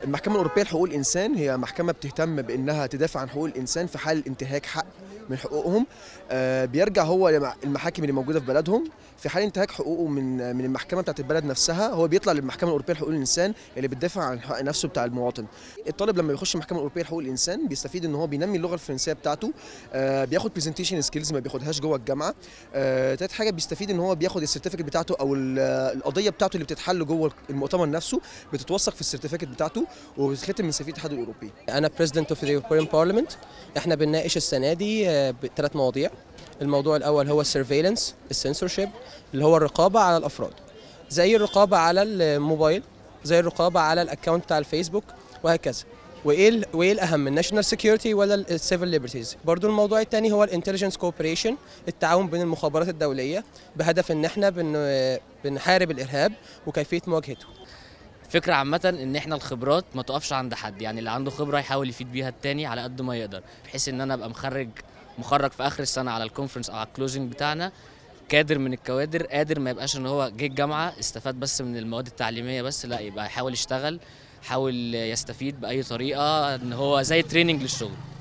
المحكمة الأوروبية لحقوق الإنسان هي محكمة بتهتم بأنها تدافع عن حقوق الإنسان في حال انتهاك حق من حقوقهم آه، بيرجع هو لمع- المحاكم اللي موجودة في بلدهم في حال انتهاك حقوقه من من المحكمة بتاعت البلد نفسها هو بيطلع للمحكمة الأوروبية لحقوق الإنسان اللي بتدافع عن حق نفسه بتاع المواطن الطالب لما بيخش المحكمة الأوروبية لحقوق الإنسان بيستفيد إن هو بينمي اللغة الفرنسية بتاعته آه، بياخد برزنتيشن سكيلز ما بياخدهاش جوه الجامعة آه، تالت حاجة بيستفيد إن هو بياخد السيرتيفيكت بتاعته أو ال- القضية بتاعته اللي بتتحل جوه المؤتمر نفسه بتتوثق في السيرتيفيكت بتاعته وبتتختم من سفير الاتحاد الأوروبي انا بريزيدنت اوف ذا يوروبيان بارلمنت احنا بنناقش السنه دي بثلاث مواضيع الموضوع الاول هو السيرفيلنس السنسورشيب اللي هو الرقابه على الافراد زي الرقابه على الموبايل زي الرقابه على الاكونت بتاع الفيسبوك وهكذا وايه ال- وايه الاهم الناشونال سكيورتي ولا السيفل ليبرتيز برضو الموضوع الثاني هو الانتليجنس كوبريشن التعاون بين المخابرات الدوليه بهدف ان احنا بن بنحارب الارهاب وكيفيه مواجهته فكرة عامة ان احنا الخبرات ما تقفش عند حد يعني اللي عنده خبرة يحاول يفيد بيها التاني على قد ما يقدر بحيث ان انا ابقى مخرج مخرج في اخر السنة على الكونفرنس او على الكلوزنج بتاعنا كادر من الكوادر قادر ما يبقاش ان هو جه الجامعة استفاد بس من المواد التعليمية بس لا يبقى يحاول يشتغل حاول يستفيد بأي طريقة ان هو زي تريننج للشغل